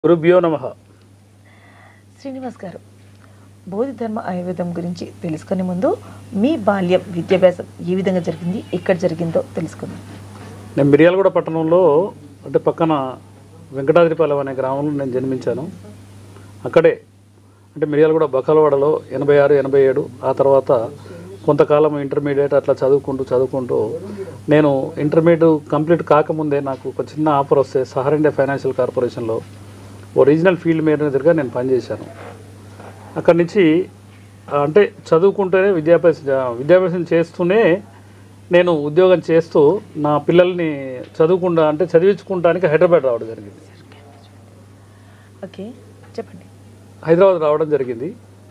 గురుభ్యో నమ శ్రీనివాస్ గారు బోధి ధర్మ ఆయుర్వేదం గురించి తెలుసుకునే ముందు మీ బాల్యం విద్యాభ్యాసం ఏ విధంగా జరిగింది ఎక్కడ జరిగిందో తెలుసుకుందాం నేను మిర్యాలగూడ పట్టణంలో అంటే పక్కన వెంకటాద్రిపాలెం అనే గ్రామంలో నేను జన్మించాను అక్కడే అంటే మిర్యాలగూడ బకలవాడలో ఎనభై ఆరు ఎనభై ఏడు ఆ తర్వాత కొంతకాలం ఇంటర్మీడియట్ అట్లా చదువుకుంటూ చదువుకుంటూ నేను ఇంటర్మీడియట్ కంప్లీట్ కాకముందే నాకు ఒక చిన్న ఆఫర్ వస్తే సహర్ ఇండియా ఫైనాన్షియల్ కార్పొరేషన్లో ఓ రీజనల్ ఫీల్డ్ మేనేజర్గా నేను పనిచేశాను అక్కడి నుంచి ఆ, అంటే చదువుకుంటూనే విద్యాభ్యాసం విద్యాభ్యాసం చేస్తూనే నేను ఉద్యోగం చేస్తూ నా పిల్లల్ని చదువుకుంటా అంటే చదివించుకుంటానికి హైదరాబాద్ రావడం జరిగింది ఓకే చెప్పండి హైదరాబాద్ రావడం జరిగింది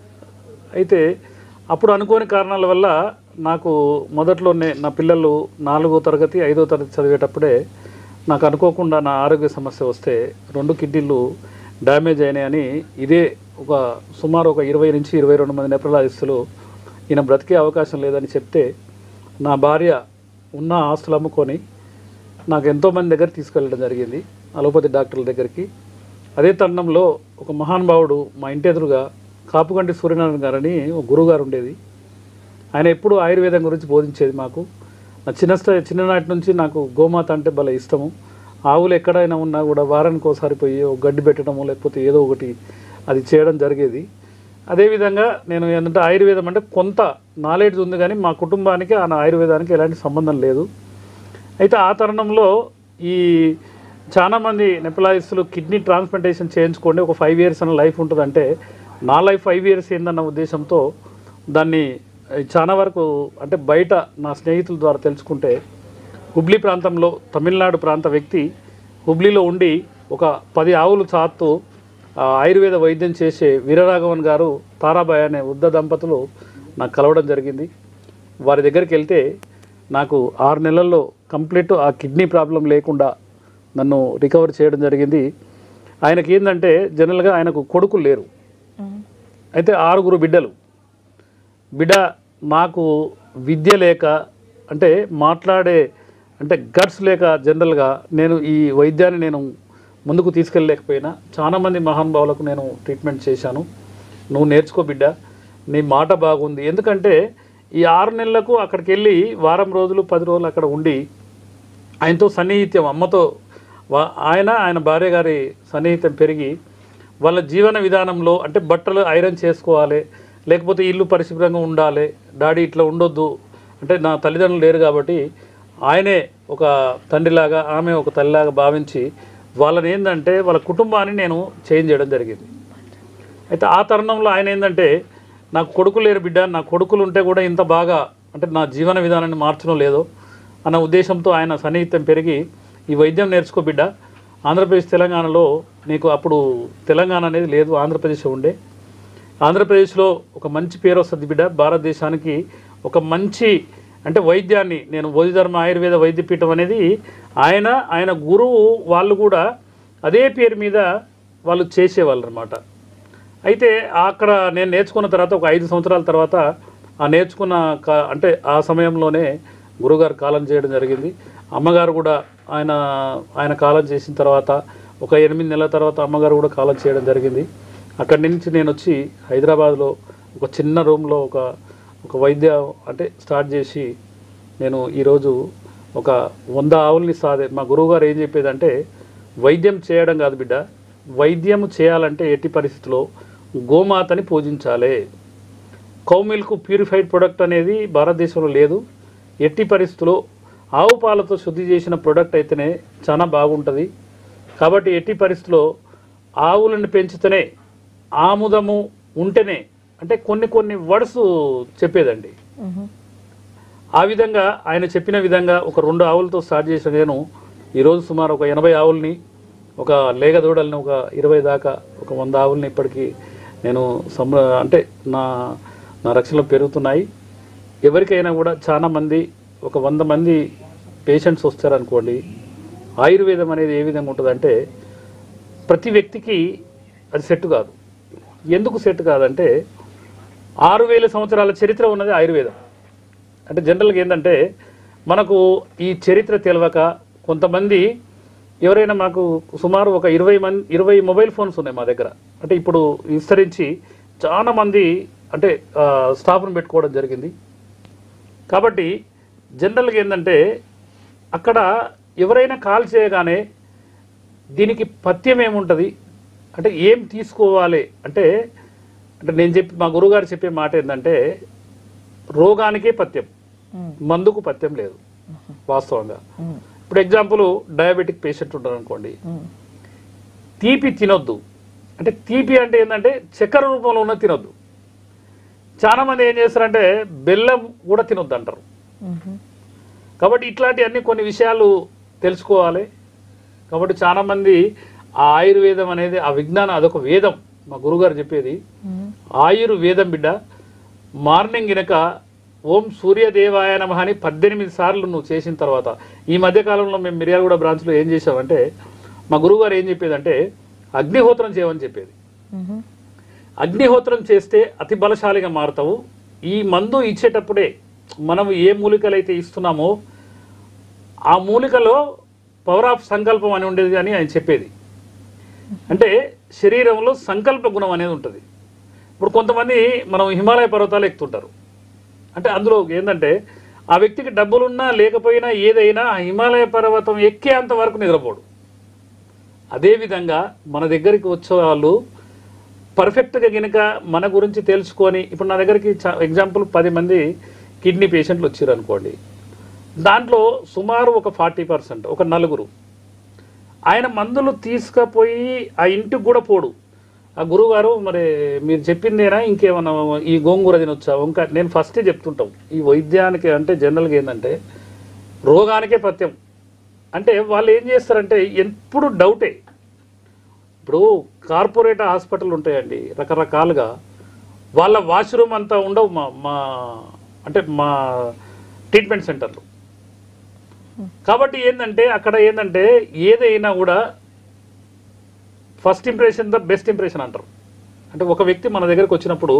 అయితే అప్పుడు అనుకోని కారణాల వల్ల నాకు మొదట్లోనే నా పిల్లలు నాలుగో తరగతి ఐదో తరగతి చదివేటప్పుడే నాకు అనుకోకుండా నా ఆరోగ్య సమస్య వస్తే రెండు కిడ్నీలు డ్యామేజ్ అయినాయని ఇదే ఒక సుమారు ఒక ఇరవై నుంచి ఇరవై రెండు మంది నెప్రలాజిస్టులు ఈయన బ్రతికే అవకాశం లేదని చెప్తే నా భార్య ఉన్న ఆస్తులు అమ్ముకొని నాకు ఎంతోమంది దగ్గర తీసుకెళ్ళడం జరిగింది అలోపతి డాక్టర్ల దగ్గరికి అదే తరుణంలో ఒక మహానుభావుడు మా ఇంటి ఎదురుగా కాపుగంటి సూర్యనారాయణ గారని ఒక గురువుగారు ఉండేది ఆయన ఎప్పుడు ఆయుర్వేదం గురించి బోధించేది మాకు నా చిన్న స్థాయి చిన్ననాటి నుంచి నాకు గోమాత అంటే భలే ఇష్టము ఆవులు ఎక్కడైనా ఉన్నా కూడా వారానికి ఒకసారి పోయి ఒక గడ్డి పెట్టడము లేకపోతే ఏదో ఒకటి అది చేయడం జరిగేది అదేవిధంగా నేను ఏంటంటే ఆయుర్వేదం అంటే కొంత నాలెడ్జ్ ఉంది కానీ మా కుటుంబానికి ఆ ఆయుర్వేదానికి ఎలాంటి సంబంధం లేదు అయితే ఆ తరుణంలో ఈ చాలామంది నెపలాయిస్తులు కిడ్నీ ట్రాన్స్ప్లాంటేషన్ చేయించుకోండి ఒక ఫైవ్ ఇయర్స్ అన్న లైఫ్ ఉంటుందంటే నా లైఫ్ ఫైవ్ ఇయర్స్ ఏందన్న ఉద్దేశంతో దాన్ని చాలా వరకు అంటే బయట నా స్నేహితుల ద్వారా తెలుసుకుంటే హుబ్లీ ప్రాంతంలో తమిళనాడు ప్రాంత వ్యక్తి హుబ్లీలో ఉండి ఒక పది ఆవులు చాత్తు ఆ, ఆయుర్వేద వైద్యం చేసే వీరరాఘవన్ గారు తారాబాయ్ అనే వృద్ధ దంపతులు నాకు కలవడం జరిగింది వారి దగ్గరికి వెళ్తే నాకు ఆరు నెలల్లో కంప్లీట్ ఆ కిడ్నీ ప్రాబ్లం లేకుండా నన్ను రికవర్ చేయడం జరిగింది ఆయనకి ఏంటంటే జనరల్గా ఆయనకు కొడుకులు లేరు మ్మ్. అయితే ఆరుగురు బిడ్డలు బిడ్డ నాకు విద్య లేక అంటే మాట్లాడే అంటే గట్స్ లేక జనరల్గా నేను ఈ వైద్యాన్ని నేను ముందుకు తీసుకెళ్ళలేకపోయినా చాలామంది మహానుభావులకు నేను ట్రీట్మెంట్ చేశాను నువ్వు నేర్చుకో బిడ్డ నీ మాట బాగుంది ఎందుకంటే ఈ ఆరు నెలలకు అక్కడికి వెళ్ళి వారం రోజులు పది రోజులు అక్కడ ఉండి ఆయనతో సన్నిహిత్యం అమ్మతో వా- ఆయన ఆయన భార్య గారి సన్నిహిత్యం పెరిగి వాళ్ళ జీవన విధానంలో అంటే బట్టలు ఐరన్ చేసుకోవాలి లేకపోతే ఇల్లు పరిశుభ్రంగా ఉండాలి డాడీ ఇట్లా ఉండొద్దు అంటే నా తల్లిదండ్రులు లేరు కాబట్టి ఆయనే ఒక తండ్రిలాగా ఆమె ఒక తల్లిలాగా భావించి వాళ్ళని ఏంటంటే వాళ్ళ కుటుంబాన్ని నేను చేంజ్ చేయడం జరిగింది అయితే ఆ తరుణంలో ఆయన ఏంటంటే నాకు కొడుకు లేరు బిడ్డ నా కొడుకులు ఉంటే కూడా ఇంత బాగా అంటే నా జీవన విధానాన్ని మార్చడం లేదో అన్న ఉద్దేశంతో ఆయన సన్నిహితం పెరిగి ఈ వైద్యం నేర్చుకో బిడ్డ ఆంధ్రప్రదేశ్ తెలంగాణలో నీకు అప్పుడు తెలంగాణ అనేది లేదు ఆంధ్రప్రదేశ్ ఉండే ఆంధ్రప్రదేశ్లో ఒక మంచి పేరు వస్తుంది బిడ్డ భారతదేశానికి ఒక మంచి అంటే వైద్యాన్ని నేను బోధిధర్మ ఆయుర్వేద వైద్యపీఠం అనేది ఆయన ఆయన గురువు వాళ్ళు కూడా అదే పేరు మీద వాళ్ళు చేసేవాళ్ళు అనమాట అయితే అక్కడ నేను నేర్చుకున్న తర్వాత ఒక ఐదు సంవత్సరాల తర్వాత ఆ నేర్చుకున్న కా- అంటే ఆ సమయంలోనే గురుగారు కాలం చేయడం జరిగింది అమ్మగారు కూడా ఆయన ఆయన కాలం చేసిన తర్వాత ఒక ఎనిమిది నెలల తర్వాత అమ్మగారు కూడా కాలం చేయడం జరిగింది అక్కడి నుంచి నేను వచ్చి హైదరాబాద్లో ఒక చిన్న రూమ్లో ఒక ఒక వైద్య అంటే స్టార్ట్ చేసి నేను ఈరోజు ఒక వంద ఆవుల్ని సాదే మా గురువుగారు ఏం చెప్పేదంటే వైద్యం చేయడం కాదు బిడ్డ వైద్యం చేయాలంటే ఎట్టి పరిస్థితిలో గోమాతని పూజించాలి కౌ మిల్క్ ప్యూరిఫైడ్ ప్రొడక్ట్ అనేది భారతదేశంలో లేదు ఎట్టి పరిస్థితుల్లో ఆవు పాలతో శుద్ధి చేసిన ప్రొడక్ట్ అయితేనే చాలా బాగుంటుంది కాబట్టి ఎట్టి పరిస్థితుల్లో ఆవులను పెంచితేనే ఆముదము ఉంటేనే అంటే కొన్ని కొన్ని వర్డ్స్ చెప్పేదండి మ్మ్. ఆ విధంగా ఆయన చెప్పిన విధంగా ఒక రెండు ఆవులతో స్టార్ట్ చేసిన నేను ఈరోజు సుమారు ఒక ఎనభై ఆవుల్ని ఒక లేగ దూడల్ని ఒక ఇరవై దాకా ఒక వంద ఆవుల్ని ఇప్పటికీ నేను సమ అంటే నా నా రక్షణలో పెరుగుతున్నాయి ఎవరికైనా కూడా చాలా మంది ఒక వంద మంది పేషెంట్స్ వస్తారనుకోండి ఆయుర్వేదం అనేది ఏ విధంగా ఉంటుందంటే ప్రతి వ్యక్తికి అది సెట్ కాదు ఎందుకు సెట్ కాదంటే ఆరు వేల సంవత్సరాల చరిత్ర ఉన్నది ఆయుర్వేదం అంటే జనరల్గా ఏంటంటే మనకు ఈ చరిత్ర తెలియక కొంతమంది ఎవరైనా మాకు సుమారు ఒక ఇరవై మంది ఇరవై మొబైల్ ఫోన్స్ ఉన్నాయి మా దగ్గర అంటే ఇప్పుడు విస్తరించి చాలా మంది అంటే ఆ, స్టాఫ్ను పెట్టుకోవడం జరిగింది కాబట్టి జనరల్గా ఏంటంటే అక్కడ ఎవరైనా కాల్ చేయగానే దీనికి పథ్యం ఏముంటుంది అంటే ఏం తీసుకోవాలి అంటే అంటే నేను చెప్పి మా గురుగారు చెప్పే మాట ఏంటంటే రోగానికే పథ్యం ఉమ్, మందుకు పథ్యం లేదు వాస్తవంగా ఉమ్, ఇప్పుడు ఎగ్జాంపుల్ డయాబెటిక్ పేషెంట్ ఉంటారు అనుకోండి ఉమ్, తీపి తినొద్దు అంటే తీపి అంటే ఏంటంటే చక్కెర రూపంలో ఉన్న తినొద్దు చాలా మంది ఏం చేస్తారంటే బెల్లం కూడా తినొద్దు అంటారు ఉమ్, కాబట్టి ఇట్లాంటివన్నీ కొన్ని విషయాలు తెలుసుకోవాలి కాబట్టి చాలా మంది ఆ ఆయుర్వేదం అనేది ఆ విజ్ఞానం అదొక వేదం మా గురుగారు చెప్పేది ఉమ్, ఆయుర్వేదం బిడ్డ మార్నింగ్ గినక ఓం సూర్యదేవాయ నమ అని పద్దెనిమిది సార్లు నువ్వు చేసిన తర్వాత ఈ మధ్య కాలంలో మేము మిర్యాలగూడ బ్రాంచ్లో ఏం చేసామంటే మా గురువుగారు ఏం చెప్పేదంటే అగ్నిహోత్రం చేయమని చెప్పేది ఉమ్, అగ్నిహోత్రం చేస్తే అతి బలశాలిగా మారుతావు ఈ మందు ఇచ్చేటప్పుడే మనం ఏ మూలికలైతే ఇస్తున్నామో ఆ మూలికలో పవర్ ఆఫ్ సంకల్పం అని ఉండేది అని ఆయన చెప్పేది అంటే శరీరంలో సంకల్ప గుణం అనేది ఉంటుంది ఇప్పుడు కొంతమంది మనం హిమాలయ పర్వతాలు ఎక్కుతుంటారు అంటే అందులో ఏంటంటే ఆ వ్యక్తికి డబ్బులున్నా లేకపోయినా ఏదైనా ఆ హిమాలయ పర్వతం ఎక్కేంత వరకు నిద్రపోడు అదేవిధంగా మన దగ్గరికి వచ్చే వాళ్ళు పర్ఫెక్ట్గా గినక మన గురించి తెలుసుకొని ఇప్పుడు నా దగ్గరికి ఎగ్జాంపుల్ పది మంది కిడ్నీ పేషెంట్లు వచ్చారు అనుకోండి దాంట్లో సుమారు ఒక ఫార్టీ పర్సెంట్ ఒక నలుగురు ఆయన మందులు తీసుకుపోయి ఆ ఇంటికి కూడా పోడు ఆ గురువుగారు మరి మీరు చెప్పిందేనా ఇంకేమన్నా ఈ గోంగూర తినొచ్చా ఇంకా నేను ఫస్టే చెప్తుంటాం ఈ వైద్యానికి అంటే జనరల్గా ఏంటంటే రోగానికే పథ్యం అంటే వాళ్ళు ఏం చేస్తారంటే ఎప్పుడు డౌటే ఇప్పుడు కార్పొరేట్ హాస్పిటల్ ఉంటాయండి రకరకాలుగా వాళ్ళ వాష్రూమ్ అంతా ఉండవు మా మా అంటే మా ట్రీట్మెంట్ సెంటర్లు కాబట్టి ఏంటంటే అక్కడ ఏంటంటే ఏదైనా కూడా first impression the best impression అంటారు అంటే ఒక వ్యక్తి మన దగ్గరకు వచ్చినప్పుడు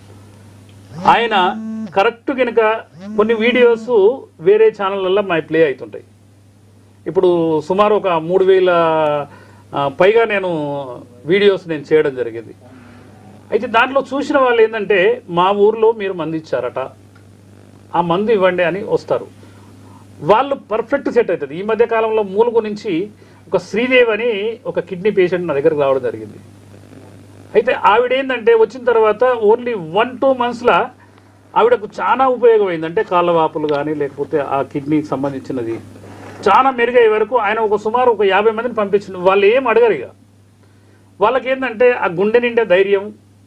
ఆయన కరెక్ట్ కనుక కొన్ని వీడియోస్ వేరే ఛానళ్ళల్లో మా ప్లే అవుతుంటాయి ఇప్పుడు సుమారు ఒక మూడు వేల ఆ, పైగా నేను వీడియోస్ నేను చేయడం జరిగింది అయితే దాంట్లో చూసిన వాళ్ళు ఏంటంటే మా ఊర్లో మీరు మంది ఇచ్చారట ఆ మందు ఇవ్వండి అని వస్తారు వాళ్ళు పర్ఫెక్ట్ సెట్ అవుతుంది ఈ మధ్య కాలంలో మూలుగు నుంచి ఒక శ్రీదేవి అని ఒక కిడ్నీ పేషెంట్ నా దగ్గరకు రావడం జరిగింది అయితే ఆవిడ ఏంటంటే వచ్చిన తర్వాత ఓన్లీ వన్ టూ మంత్స్లో ఆవిడకు చాలా ఉపయోగమైంది అంటే కాళ్ళ వాపులు కానీ లేకపోతే ఆ కిడ్నీకి సంబంధించినది చాలా మెరుగయ్యే వరకు ఆయన ఒక సుమారు ఒక యాభై మందిని పంపించిన వాళ్ళు ఏం అడగరు ఇక వాళ్ళకి ఏంటంటే ఆ గుండె నిండే ధైర్యం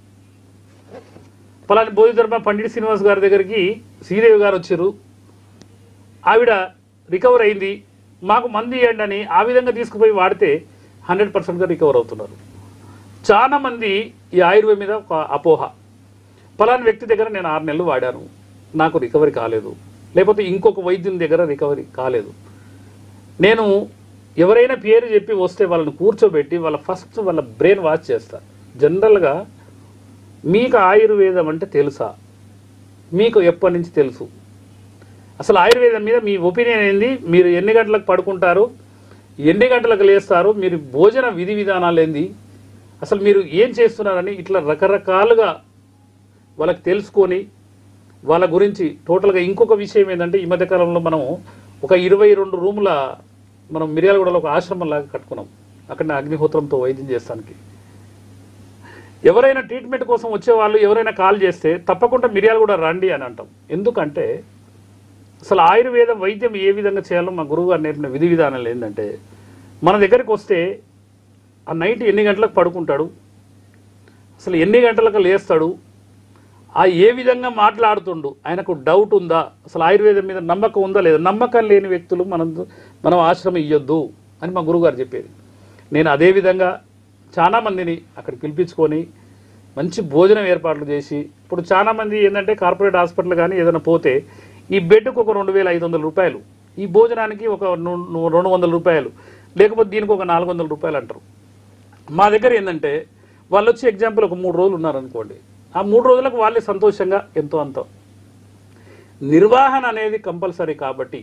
పలాని బోధిధర్మ పండిట్ శ్రీనివాస్ గారి దగ్గరికి శ్రీదేవి గారు వచ్చారు ఆవిడ రికవర్ అయింది మాకు మంది ఇవ్వండి అని ఆ విధంగా తీసుకుపోయి వాడితే హండ్రెడ్ పర్సెంట్గా రికవర్ అవుతున్నారు చాలా మంది ఈ ఆయుర్వేదం మీద ఒక అపోహ పలాని వ్యక్తి దగ్గర నేను ఆరు నెలలు వాడాను నాకు రికవరీ కాలేదు లేకపోతే ఇంకొక వైద్యుని దగ్గర రికవరీ కాలేదు నేను ఎవరైనా పేరు చెప్పి వస్తే వాళ్ళని కూర్చోబెట్టి వాళ్ళ ఫస్ట్ వాళ్ళ బ్రెయిన్ వాష్ చేస్తా జనరల్గా మీకు ఆయుర్వేదం అంటే తెలుసా మీకు ఎప్పటి నుంచి తెలుసు అసలు ఆయుర్వేదం మీద మీ ఒపీనియన్ ఏంది మీరు ఎన్ని గంటలకు పడుకుంటారు ఎన్ని గంటలకు లేస్తారు మీరు భోజన విధి విధానాలు ఏంది అసలు మీరు ఏం చేస్తున్నారని ఇట్లా రకరకాలుగా వాళ్ళకి తెలుసుకొని వాళ్ళ గురించి టోటల్గా ఇంకొక విషయం ఏంటంటే ఈ మధ్య కాలంలో మనం ఒక ఇరవై రెండు రూముల మనం మిర్యాలగూడలో ఒక ఆశ్రమం లాగా కట్టుకున్నాం అక్కడ అగ్నిహోత్రంతో వైద్యం చేస్తానికి ఎవరైనా ట్రీట్మెంట్ కోసం వచ్చే వాళ్ళు ఎవరైనా కాల్ చేస్తే తప్పకుండా మిర్యాలగూడ రండి అని అంటాం ఎందుకంటే అసలు ఆయుర్వేద వైద్యం ఏ విధంగా చేయాలో మా గురువు గారు నేర్పిన విధి విధానాలు ఏంటంటే మన దగ్గరికి వస్తే ఆ నైట్ ఎన్ని గంటలకు పడుకుంటాడు అసలు ఎన్ని గంటలకు లేస్తాడు ఆ ఏ విధంగా మాట్లాడుతుండు ఆయనకు డౌట్ ఉందా అసలు ఆయుర్వేదం మీద నమ్మకం ఉందా లేదా నమ్మకం లేని వ్యక్తులు మనం మనం ఆశ్రమం ఇవ్వద్దు అని మా గురువుగారు చెప్పేది నేను అదే విధంగా చాలా మందిని అక్కడ పిలిపించుకొని మంచి భోజనం ఏర్పాట్లు చేసి ఇప్పుడు చాలా మంది ఏంటంటే కార్పొరేట్ హాస్పిటల్ కానీ ఏదైనా పోతే ఈ బెడ్కు ఒక రెండు వేల ఐదు వందల రూపాయలు ఈ భోజనానికి ఒక ను- ను- రెండు వందల రూపాయలు లేకపోతే దీనికి ఒక నాలుగు వందల రూపాయలు అంటారు మా దగ్గర ఏంటంటే వాళ్ళు వచ్చి ఎగ్జాంపుల్ ఒక మూడు రోజులు ఉన్నారనుకోండి ఆ మూడు రోజులకు వాళ్ళే సంతోషంగా ఎంతో అంతో నిర్వహణ అనేది కంపల్సరీ కాబట్టి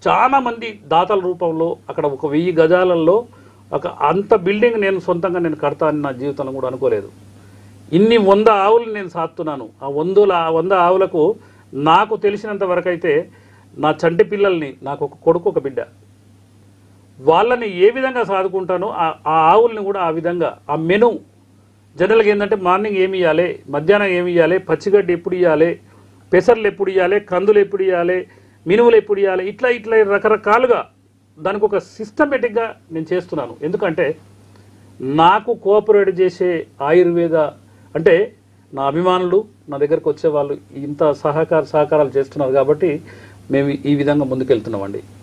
చాలా మంది దాతల రూపంలో అక్కడ ఒక వెయ్యి గజాలలో ఒక అంత బిల్డింగ్ నేను సొంతంగా నేను కడతానని నా జీవితంలో కూడా అనుకోలేదు ఇన్ని వంద ఆవులు నేను సాత్తున్నాను ఆ వందల ఆ వంద ఆవులకు నాకు తెలిసినంత వరకు అయితే నా చంటి పిల్లల్ని నాకు ఒక కొడుకు ఒక బిడ్డ వాళ్ళని ఏ విధంగా సాదుకుంటానో ఆ- ఆ ఆవుల్ని కూడా ఆ విధంగా ఆ మెను జనరల్గా ఏంటంటే మార్నింగ్ ఏమి ఇవ్వాలి మధ్యాహ్నం ఏమి ఇవ్వాలి పచ్చిగడ్డి ఎప్పుడు ఇవ్వాలి పెసర్లు ఎప్పుడు ఇవ్వాలి కందులు ఎప్పుడు ఇవ్వాలి మినుములు ఎప్పుడు ఇవ్వాలి ఇట్లా ఇట్లా రకరకాలుగా దానికి ఒక సిస్టమేటిక్గా నేను చేస్తున్నాను ఎందుకంటే నాకు కోఆపరేట్ చేసే ఆయుర్వేద అంటే నా అభిమానులు నా దగ్గరకు వచ్చే వాళ్ళు ఇంత సహకార సహకారాలు చేస్తున్నారు కాబట్టి మేము ఈ విధంగా ముందుకెళ్తున్నామండి